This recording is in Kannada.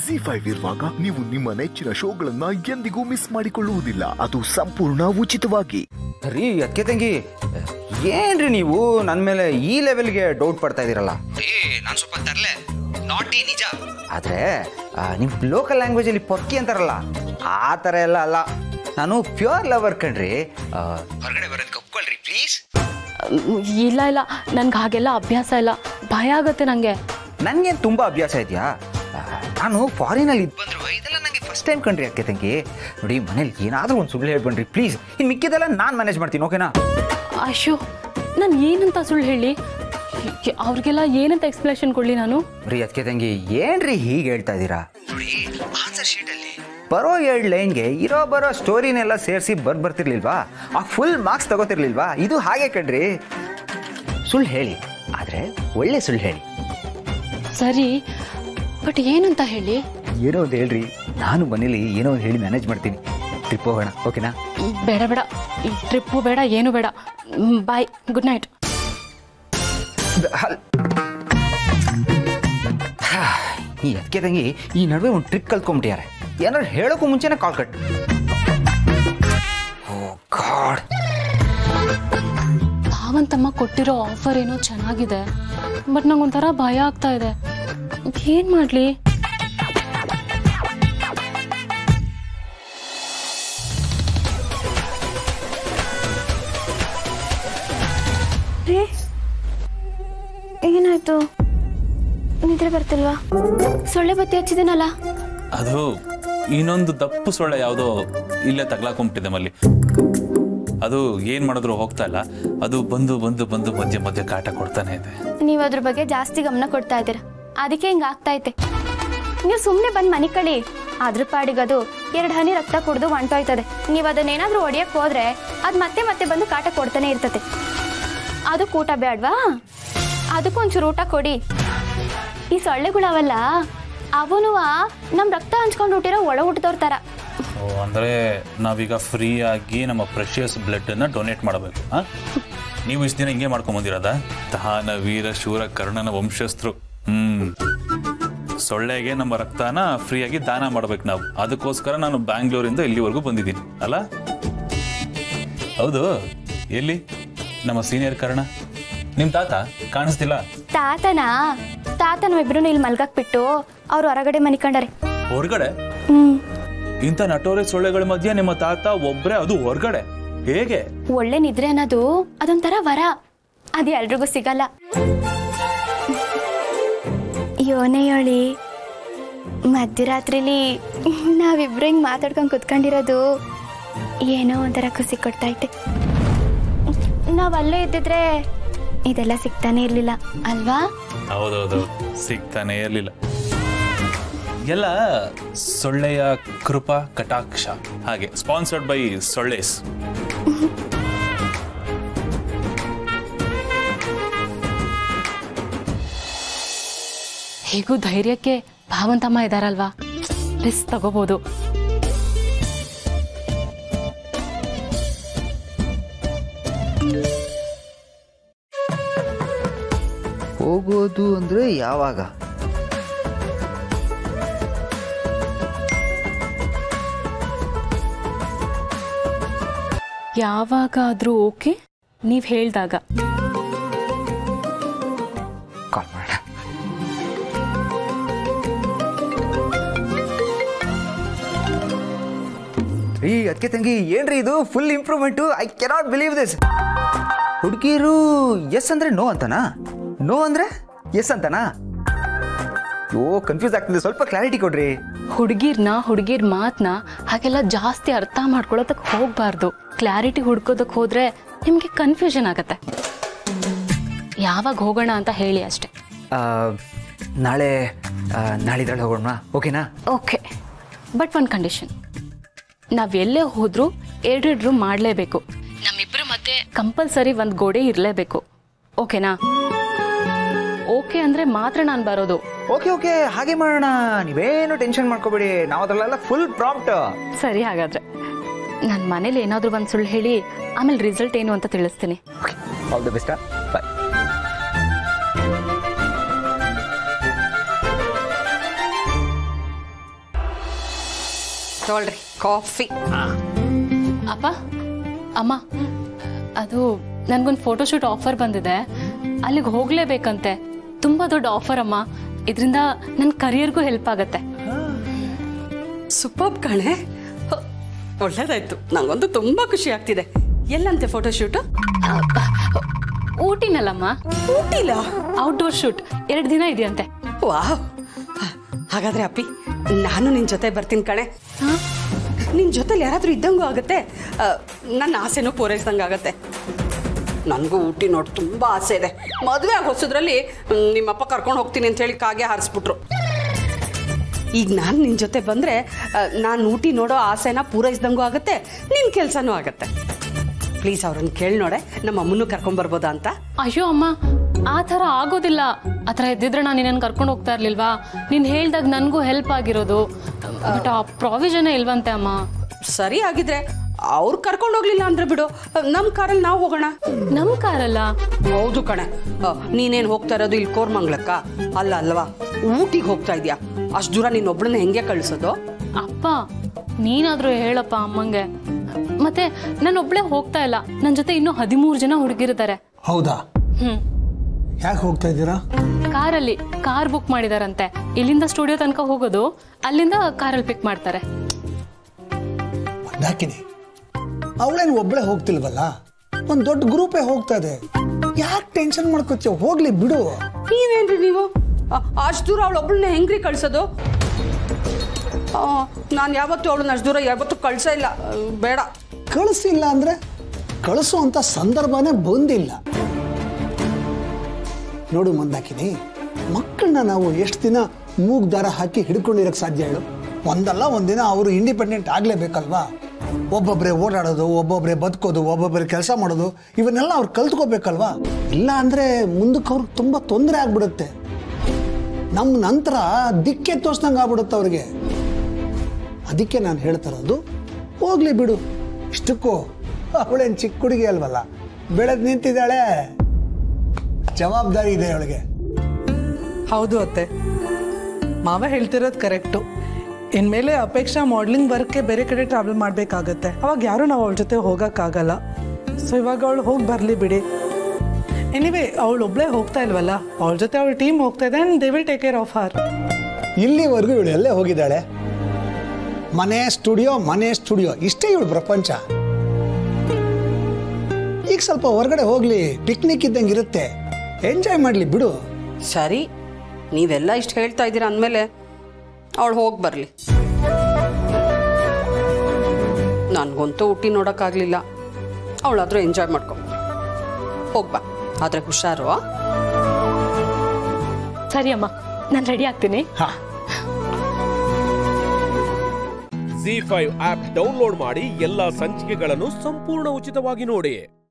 ಜಿ ಫೈವ್ ಇರುವಾಗ ನೀವು ನಿಮ್ಮ ನೆಚ್ಚಿನ ಶೋಗಳನ್ನ ಎಂದಿಗೂ ಮಿಸ್ ಮಾಡಿಕೊಳ್ಳುವುದಿಲ್ಲ ಅದು ಸಂಪೂರ್ಣ ಉಚಿತವಾಗಿ ರೀ ಅಕ್ಕೆ ತಂಗಿ ಏನ್ರಿ ನೀವು ನನ್ನ ಮೇಲೆ ಈ ಲೆವೆಲ್ಗೆ ಡೌಟ್ ಪಡ್ತಾ ಇದ್ದೀರಲ್ಲ ಏ ನಾನು ಸ್ವಲ್ಪ ತರಲೆ ನಾಟಿ ನಿಜ ಆದರೆ ನಿಮ್ಮ ಲೋಕಲ್ ಲ್ಯಾಂಗ್ವೇಜಲ್ಲಿ ಪೊಕ್ಕಿ ಅಂತಾರಲ್ಲ ಆ ಥರ ಎಲ್ಲ ಅಲ್ಲ ನಾನು ಪ್ಯೂರ್ ಲವರ್ ಕಣ್ರಿ ಆ, ಹೊರಗಡೆ ಬರೋದಕ್ಕೆ ಒಪ್ಕೊಳ್ರಿ ಪ್ಲೀಸ್ ಇಲ್ಲ ಇಲ್ಲ ನನ್ಗೆ ಹಾಗೆಲ್ಲ ಅಭ್ಯಾಸ ಇಲ್ಲ ಭಯ ಆಗತ್ತೆ ನನಗೆ ನನಗೆ ತುಂಬ ಅಭ್ಯಾಸ ಇದೆಯಾ ಆ, ನಾನು ಫಾರಿನಲ್ಲಿ ಇದು ಬಂದ್ರು ಇದೆಲ್ಲ ನನಗೆ ಫಸ್ಟ್ ಟೈಮ್ ಕಣ್ರಿ ಅಕ್ಕೆ ತಂಗಿ ನೋಡಿ ಮನೇಲಿ ಏನಾದರೂ ಒಂದು ಸುಳ್ಳು ಹೇಳ್ಬನ್ರಿ ಪ್ಲೀಸ್ ಇನ್ನು ಮಿಕ್ಕಿದೆಲ್ಲ ನಾನು ಮ್ಯಾನೇಜ್ ಮಾಡ್ತೀನಿ ಓಕೆನಾ ಅಶೋ ನಾನು ಏನಂತ ಸುಳ್ಳು ಹೇಳಿ ಅವ್ರಿಗೆಲ್ಲ ಏನಂತ ಎಕ್ಸ್ಪ್ಲೇಷನ್ ಕೊಡಲಿ ನಾನು ರೀ ಅದಕ್ಕೆ ತಂಗಿ ಏನ್ರಿ ಹೀಗೆ ಹೇಳ್ತಾ ಇದ್ದೀರಾ ನೋಡಿ ಆನ್ಸರ್ ಶೀಟಲ್ಲಿ ಬರೋ ಎರಡು ಲೈನ್ಗೆ ಇರೋ ಬರೋ ಸ್ಟೋರಿನೆಲ್ಲ ಸೇರಿಸಿ ಬರ್ ಬರ್ತಿರ್ಲಿಲ್ವಾ ಆ ಫುಲ್ ಮಾರ್ಕ್ಸ್ ತಗೋತಿರ್ಲಿಲ್ವಾ ಇದು ಹಾಗೆ ಕಣ್ರಿ ಸುಳ್ಳು ಹೇಳಿ ಆದರೆ ಒಳ್ಳೆ ಸುಳ್ಳು ಹೇಳಿ ಸರಿ ಬಟ್ ಏನಂತ ಹೇಳಿ ಏನೋ ಒಂದು ಹೇಳ್ರಿ ನಾನು ಮನೇಲಿ ಏನೋ ಒಂದು ಹೇಳಿ ಮ್ಯಾನೇಜ್ ಮಾಡ್ತೀನಿ ಟ್ರಿಪ್ ಹೋಗೋಣ ಓಕೆನಾ ಬೇಡ ಬೇಡ ಈ ಟ್ರಿಪ್ಪು ಬೇಡ ಏನು ಬೇಡ ಬಾಯ್ ಗುಡ್ ನೈಟ್ ಹಲ್- ಹಾ, ಈ ಅದಕ್ಕೆ ತಂಗಿ ಈ ನಡುವೆ ಒಂದು ಟ್ರಿಕ್ ಕಲ್ತ್ಕೊಂಬಿಟ್ಟಿದ್ದಾರೆ ಏನಾದ್ರು ಹೇಳೋಕ್ಕೂ ಮುಂಚೆನೇ ಕಾಲ್ ಕಟ್ ಓ ಗಾಡ್ ಭಾವಂತಮ್ಮ ಕೊಟ್ಟಿರೋ ಆಫರ್ ಏನೋ ಚೆನ್ನಾಗಿದೆ ಬಟ್ ನಂಗೊಂಥರ ಭಯ ಆಗ್ತಾ ಇದೆ ಏನ್ ಮಾಡ್ಲಿ ರೀ ಏನಾಯ್ತು ನಿದ್ರೆ ಬರ್ತಿಲ್ವಾ ಸೊಳ್ಳೆ ಬತ್ತಿ ಹಚ್ಚಿದನಲ್ಲ ಅದು ಇನ್ನೊಂದು ದಪ್ಪು ಸೊಳ್ಳೆ ಯಾವುದೋ ಇಲ್ಲೇ ತಗ್ಲಾಕೊಂಬಿಟ್ಟಿದೆ ಮಲ್ಲಿ ಅದು ಏನ್ ಮಾಡಿದ್ರು ಹೋಗ್ತಾ ಇಲ್ಲ ಅದು ಬಂದು ಬಂದು ಬಂದು ಮಧ್ಯೆ ಮಧ್ಯೆ ಕಾಟ ಕೊಡ್ತಾನೆ ಇದೆ ನೀವು ಅದ್ರ ಬಗ್ಗೆ ಜಾಸ್ತಿ ಗಮನ ಕೊಡ್ತಾ ಇದ್ದೀರಾ ಅದಕ್ಕೆ ಹಿಂಗೆ ಆಗ್ತಾ ಐತೆ ನೀವು ಸುಮ್ಮನೆ ಬಂದು ಮನೆ ಕಳಿ ಅದ್ರ ಪಾಡಿಗೆ ಅದು ಎರಡು ಹನಿ ರಕ್ತ ಕುಡಿದು ಹೊಂಟೋಯ್ತದೆ ನೀವು ಅದನ್ನೇನಾದ್ರೂ ಹೊಡಿಯಕ್ಕೆ ಹೋದ್ರೆ ಅದು ಮತ್ತೆ ಮತ್ತೆ ಬಂದು ಕಾಟ ಕೊಡ್ತಾನೆ ಇರ್ತದೆ ಅದು ಊಟ ಬೇಡವಾ ಅದಕ್ಕೊಂಚೂರು ಊಟ ಕೊಡಿ ಈ ಸೊಳ್ಳೆಗಳವಲ್ಲ ಅವನು ನಮ್ಮ ರಕ್ತ ಹಂಚ್ಕೊಂಡು ಹುಟ್ಟಿರೋ ಒಳ ಹುಟ್ಟಿದವ್ರ ಥರ ಓ, ಅಂದ್ರೆ ನಾವೀಗ ಫ್ರೀ ಆಗಿ ನಮ್ಮ ಪ್ರೆಷಿಯಸ್ ಬ್ಲಡ್ ಅನ್ನ ಡೊನೇಟ್ ಮಾಡಬೇಕು ಆ ನೀವು ಇಷ್ಟು ದಿನ ಹಿಂಗೆ ಮಾಡ್ಕೊಂಡ್ ಬಂದಿರೋದ ದಾನ ವೀರ ಶೂರ ಕರ್ಣನ ವಂಶಸ್ಥರು ಹ್ಮ್ ಸೊಳ್ಳೆಗೆ ನಮ್ಮ ರಕ್ತನ ಫ್ರೀಯಾಗಿ ದಾನ ಮಾಡ್ಬೇಕು ನಾವು ಅದಕ್ಕೋಸ್ಕರ ನಾನು ಬ್ಯಾಂಗ್ಳೂರಿಂದ ಇಲ್ಲಿವರೆಗೂ ಬಂದಿದ್ದೀನಿ ಅಲ್ಲ ಹೌದು ಎಲ್ಲಿ ನಮ್ಮ ಸೀನಿಯರ್ ಕರ್ಣ ನಿಮ್ ತಾತ ಕಾಣಿಸ್ತಿಲ್ಲ ತಾತನ ತಾತನ ಇಬ್ರು ಇಲ್ಲಿ ಮಲ್ಗಕ್ ಬಿಟ್ಟು ಅವ್ರು ಹೊರಗಡೆ ಮನಿಕೊಂಡಾರೆ ಹೊರಗಡೆ ಹ್ಮ್ ಇಂಥ ನಟೋರೆ ಸೊಳ್ಳೆಗಳ ಮಧ್ಯೆ ನಿಮ್ಮ ತಾತ ಒಬ್ರೇ ಅದು ಹೊರಗಡೆ ಹೇಗೆ ಒಳ್ಳೆ ನಿದ್ರೆ ಅನ್ನೋದು ಅದೊಂಥರ ವರ ಅದು ಎಲ್ರಿಗೂ ಸಿಗಲ್ಲ ಯೋನೆ ಹೇಳಿ ಮಧ್ಯರಾತ್ರಿಲಿ ನಾವಿಬ್ರು ಹಿಂಗ್ ಮಾತಾಡ್ಕೊಂಡು ಕುತ್ಕೊಂಡಿರೋದು ಏನೋ ಒಂಥರ ಖುಷಿ ಕೊಡ್ತೈತೆ ನಾವ್ ಅಲ್ಲೇ ಇದ್ದಿದ್ರೆ ಇದೆಲ್ಲ ಸಿಗ್ತಾನೆ ಇರ್ಲಿಲ್ಲ ಅಲ್ವಾ ಹೌದೌದು ಸಿಗ್ತಾನೆ ಇರಲಿಲ್ಲ ಎಲ್ಲ ಸೊಳ್ಳೆಯ ಕೃಪಾ ಕಟಾಕ್ಷ ಹಾಗೆ ಸ್ಪಾನ್ಸರ್ಡ್ ಬೈ ಸೊಳ್ಳೆಸ್ ಹೇಗೂ ಧೈರ್ಯಕ್ಕೆ ಭಾವಂತಮ್ಮ ಇದಾರಲ್ವಾ ರಿಸ್ಕ್ ತಗೋಬಹುದು ಹೋಗೋದು ಅಂದ್ರೆ ಯಾವಾಗ ಯಾವಾಗಾದ್ರೂ ಓಕೆ ನೀವ್ ಹೇಳ್ದಾಗ ಕಾಲ್ ಮಾಡೋಣ ರೀ ಅದಕ್ಕೆ ತಂಗಿ ಏನ್ರಿ ಇದು full improvement I cannot believe this ಹುಡುಗಿರು ಎಸ್ ಅಂದ್ರೆ ನೋ ಅಂತನಾ ನೋ ಅಂದ್ರೆ ಎಸ್ ಅಂತನಾ ಓ ಕನ್ಫ್ಯೂಸ್ ಆಗ್ತಿದೆ ಸ್ವಲ್ಪ ಕ್ಲಾರಿಟಿ ಕೊಡ್ರಿ ಹುಡುಗಿರ್ನ ಹುಡುಗಿರ್ ಮಾತ್ನ ಹಾಗೆಲ್ಲ ಜಾಸ್ತಿ ಅರ್ಥ ಮಾಡ್ಕೊಳ್ಳೋದಕ್ ಹೋಗ್ಬಾರ್ದು ಕ್ಲಾರಿಟಿ ಹುಡ್ಕೋದಕ್ ಹೋದ್ರೆ ನಿಮ್ಗೆ ಕನ್ಫ್ಯೂಷನ್ ಆಗತ್ತೆ ಯಾವಾಗ ಹೋಗೋಣ ಅಂತ ಹೇಳಿ ಅಷ್ಟೆ ಆ, ನಾಳೆ ಆ, ನಾಳಿದ್ರಲ್ಲಿ ಹೋಗೋಣ ಓಕೆನಾ ಓಕೆ ಬಟ್ ಒಂದು ಕಂಡೀಷನ್ ನಾವ್ ಎಲ್ಲೇ ಹೋದ್ರೂ ಎರಡೆರಡು ಮಾಡಲೇಬೇಕು ನಮ್ಮಿಬ್ಬರ ಮಧ್ಯೆ ಕಂಪಲ್ಸರಿ ಒಂದು ಗೋಡೆ ಇರಲೇಬೇಕು ಓಕೆನಾ ಓಕೆ ಅಂದ್ರೆ ಮಾತ್ರ ನಾನು ಬರೋದು ಓಕೆ ಓಕೆ ಹಾಗೆ ಮಾಡೋಣ ನೀವೇನು ಟೆನ್ಷನ್ ಮಾಡ್ಕೋಬೇಡಿ ನಾವು ಅದರಲ್ಲೆಲ್ಲ ಫುಲ್ ಪ್ರಾಂಪ್ಟ್ ಸರಿ ಹಾಗಾದ್ರೆ ನನ್ನ ಮನೇಲಿ ಏನಾದರೂ ಒಂದು ಸುಳ್ಳು ಹೇಳಿ ಆಮೇಲೆ ರಿಸಲ್ಟ್ ಏನು ಅಂತ ತಿಳಿಸ್ತೀನಿ ಆಲ್ ದ ಬೆಸ್ಟ್ ಬಾಯ್ ತೊಗೊಳ್ರಿ ಕಾಫಿ ಅಪ್ಪ ಅಮ್ಮ ಅದು ನನ್ಗೊಂದು ಫೋಟೋಶೂಟ್ ಆಫರ್ ಬಂದಿದೆ ಅಲ್ಲಿಗೆ ಹೋಗ್ಲೇಬೇಕಂತೆ ತುಂಬಾ ದೊಡ್ಡ ಆಫರ್ ಅಮ್ಮ ಇದರಿಂದ ನನ್ನ ಕರಿಯರ್ಗೂ ಹೆಲ್ಪ್ ಆಗತ್ತೆ ಸೂಪರ್ ಕಣೆ ಹ, ಒಳ್ಳೇದಾಯ್ತು ನಂಗಂತೂ ತುಂಬಾ ಖುಷಿ ಆಗ್ತಿದೆ ಎಲ್ಲಂತೆ ಫೋಟೋಶೂಟ್ ಊಟಿನಲ್ಲಮ್ಮ ಊಟಿಲ ಔಟ್ಡೋರ್ ಶೂಟ್ ಎರಡು ದಿನ ಇದೆಯಂತೆ ವಾವ್ ಹಾಗಾದ್ರೆ ಅಪ್ಪಿ ನಾನು ನಿನ್ ಜೊತೆ ಬರ್ತೀನಿ ಕಣೆ ನಿನ್ ಜೊತೆಲಿ ಯಾರಾದ್ರೂ ಇದ್ದಂಗೂ ಆಗತ್ತೆ ಆ, ನನ್ನ ಆಸೆನೂ ಪೂರೈಸ್ದಂಗೆ ಆಗತ್ತೆ ನನಗೂ ಊಟಿ ನೋಡಿ ತುಂಬಾ ಆಸೆ ಇದೆ ಮದುವೆ ಆಗಿ ಹೊಸದ್ರಲ್ಲಿ ಮ್, ನಿಮ್ಮಪ್ಪ ಕರ್ಕೊಂಡು ಹೋಗ್ತೀನಿ ಅಂತ ಹೇಳಿ ಕಾಗೆ ಹಾರಿಸ್ಬಿಟ್ರು ಈಗ ನಾನು ನಿನ್ನ ಜೊತೆ ಬಂದರೆ ನಾನು ಊಟಿ ನೋಡೋ ಆಸೆನ ಪೂರೈಸ್ದಂಗೂ ಆಗುತ್ತೆ ನಿನ್ನ ಕೆಲಸನೂ ಆಗತ್ತೆ ಪ್ಲೀಸ್ ಅವ್ರನ್ನ ಕೇಳಿ ನೋಡೆ ನಮ್ಮ ಅಮ್ಮನೂ ಕರ್ಕೊಂಬರ್ಬೋದಾ ಅಂತ ಅಯ್ಯೋ ಅಮ್ಮ ಆ ಥರ ಆಗೋದಿಲ್ಲ ಆ ಥರ ಇದ್ದಿದ್ರೆ ನಾನು ನಿನ್ನನ್ನು ಕರ್ಕೊಂಡು ಹೋಗ್ತಾ ಇರ್ಲಿಲ್ವಾ ನೀನು ಹೇಳ್ದಾಗ ನನಗೂ ಹೆಲ್ಪ್ ಆಗಿರೋದು ಬಟ್ ಆ ಪ್ರಾವಿಷನೇ ಇಲ್ವಂತೆ ಅಮ್ಮ ಸರಿ ಆಗಿದ್ರೆ ಅವ್ರು ಕರ್ಕೊಂಡು ಹೋಗ್ಲಿಲ್ಲ ಅಂದ್ರೆ ಬಿಡು ನಮ್ಮ ಕಾರಲ್ಲಿ ನಾವು ಹೋಗೋಣ ನಮ್ಮ ಕಾರಲ್ಲ ಹೌದು ಕಣೆ ಆ, ನೀನೇನ್ ಹೋಗ್ತಾ ಇರೋದು ಇಲ್ಲಿ ಕೋರ್ಮಂಗ್ಲಕ್ಕ ಅಲ್ಲ ಅಲ್ವಾ ಊಟಿಗೆ ಹೋಗ್ತಾ ಇದೀಯಾ ಅಷ್ಟು ದೂರ ನೀನ್ ಒಬ್ಳನ್ನ ಹೆಂಗೆ ಕಳ್ಸೋದು ಅಪ್ಪ ನೀನಾದ್ರೂ ಹೇಳಪ್ಪ ಅಮ್ಮಂಗೆ ಮತ್ತೆ ನಾನು ಒಬ್ಳೆ ಹೋಗ್ತಾ ಇಲ್ಲ ನನ್ನ ಜೊತೆ ಇನ್ನೂ ಹದಿಮೂರು ಜನ ಹುಡುಗಿರಿದ್ದಾರೆ ಹೌದಾ ಹ್ಮ್ ಯಾಕೆ ಹೋಗ್ತಾ ಇದ್ದೀರಾ ಕಾರಲ್ಲಿ ಕಾರ್ ಬುಕ್ ಮಾಡಿದಾರಂತೆ ಇಲ್ಲಿಂದ ಸ್ಟುಡಿಯೋ ತನಕ ಹೋಗೋದು ಅಲ್ಲಿಂದ ಕಾರಲ್ಲಿ ಪಿಕ್ ಮಾಡ್ತಾರೆ ಮಂದಾಕಿನಿ ಅವಳೇನು ಒಬ್ಬಳೇ ಹೋಗ್ತಿಲ್ವಲ್ಲ ಒಂದು ದೊಡ್ಡ ಗ್ರೂಪೇ ಹೋಗ್ತಾ ಇದೆ ಯಾಕೆ ಟೆನ್ಷನ್ ಮಾಡ್ಕೋತೀಯ ಹೋಗ್ಲಿ ಬಿಡು ನೀವೇನ್ರಿ ನೀವು ಅಷ್ಟು ದೂರ ಅವಳು ಒಬ್ಳನ್ನ ಹೆಂಗ್ರಿ ಕಳ್ಸೋದು ನಾನು ಯಾವತ್ತೂ ಅವಳನ್ನ ಅಷ್ಟು ದೂರ ಯಾವತ್ತೂ ಕಳ್ಸೇ ಇಲ್ಲ ಆ, ಬೇಡ ಕಳಿಸಿಲ್ಲ ಅಂದ್ರೆ ಕಳಿಸುವಂತ ಸಂದರ್ಭನೇ ಬಂದಿಲ್ಲ ನೋಡು ಮಂದಾಕಿನಿ ಮಕ್ಕಳನ್ನ ನಾವು ಎಷ್ಟು ದಿನ ಮೂಗ್ ದಾರ ಹಾಕಿ ಹಿಡ್ಕೊಂಡಿರಕ್ ಸಾಧ್ಯ ಹೇಳು ಒಂದಲ್ಲ ಒಂದಿನ ಅವರು ಇಂಡಿಪೆಂಡೆಂಟ್ ಆಗ್ಲೇಬೇಕಲ್ವಾ ಒಬ್ಬೊಬ್ಬರೇ ಓಡಾಡೋದು ಒಬ್ಬೊಬ್ಬರೇ ಬದುಕೋದು ಒಬ್ಬೊಬ್ಬರೇ ಕೆಲಸ ಮಾಡೋದು ಇವನ್ನೆಲ್ಲ ಅವ್ರು ಕಲ್ತ್ಕೋಬೇಕಲ್ವಾ ಇಲ್ಲ ಅಂದ್ರೆ ಮುಂದಕ್ಕೆ ಅವ್ರಿಗೆ ತುಂಬಾ ತೊಂದರೆ ಆಗ್ಬಿಡುತ್ತೆ ನಮ್ಮ ನಂತರ ದಿಕ್ಕೆ ತೋರ್ಸ್ದಂಗೆ ಆಗ್ಬಿಡುತ್ತೆ ಅವ್ರಿಗೆ ಅದಕ್ಕೆ ನಾನು ಹೇಳ್ತಾ ಇರೋದು ಹೋಗ್ಲಿ ಬಿಡು ಇಷ್ಟಕ್ಕೂ ಅವಳೇನು ಚಿಕ್ಕ ಹುಡುಗಿ ಅಲ್ವಲ್ಲ ಬೆಳೆದ್ ನಿಂತಿದ್ದಾಳೆ ಜವಾಬ್ದಾರಿ ಇದೆ ಅವಳಿಗೆ ಹೌದು ಅತ್ತೆ ಮಾವ ಹೇಳ್ತಿರೋದು ಕರೆಕ್ಟು ಇನ್ಮೇಲೆ ಅಪೇಕ್ಷಾ ಮಾಡ್ಲಿಂಗ್ ವರ್ಕ್ಗೆ ಬೇರೆ ಕಡೆ ಟ್ರಾವೆಲ್ ಮಾಡಬೇಕಾಗತ್ತೆ ಅವಾಗ ಯಾರೂ ನಾವು ಅವಳ ಜೊತೆ ಹೋಗೋಕ್ಕಾಗಲ್ಲ ಸೊ ಇವಾಗ ಅವಳು ಹೋಗಿ ಬರಲಿ ಬಿಡಿ ಎನಿವೇ ಅವಳು ಒಬ್ಳೇ ಹೋಗ್ತಾ ಇಲ್ವಲ್ಲ ಅವಳ ಜೊತೆ ಅವಳ ಟೀಮ್ ಹೋಗ್ತಾ ಇದೆ they will take care of her ಇಲ್ಲಿವರೆಗೂ ಇವಳು ಎಲ್ಲೇ ಹೋಗಿದ್ದಾಳೆ ಮನೆ ಸ್ಟುಡಿಯೋ ಮನೆ ಸ್ಟುಡಿಯೋ ಇಷ್ಟೇ ಇವಳು ಪ್ರಪಂಚ ಈಗ ಸ್ವಲ್ಪ ಹೊರಗಡೆ ಹೋಗ್ಲಿ ಪಿಕ್ನಿಕ್ ಇದ್ದಂಗೆ ಇರುತ್ತೆ ಎಂಜಾಯ್ ಮಾಡಲಿ ಬಿಡು ಸರಿ ನೀವೆಲ್ಲ ಇಷ್ಟು ಹೇಳ್ತಾ ಇದ್ದೀರಾ ಅಂದಮೇಲೆ ಅವಳು ಹೋಗಿ ಬರಲಿ ನನಗಂತೂ ಊಟಿ ನೋಡೋಕ್ಕಾಗಲಿಲ್ಲ ಅವಳಾದರೂ ಎಂಜಾಯ್ ಮಾಡ್ಕೊ ಹೋಗ್ಬಾ ಆದರೆ ಹುಷಾರು ಆ? ಸರಿ ಅಮ್ಮ ನಾನು ರೆಡಿ ಆಗ್ತೀನಿ ಹಾ ಜಿ ಫೈವ್ ಆಪ್ ಡೌನ್ಲೋಡ್ ಮಾಡಿ ಎಲ್ಲಾ ಸಂಚಿಕೆಗಳನ್ನು ಸಂಪೂರ್ಣ ಉಚಿತವಾಗಿ ನೋಡಿ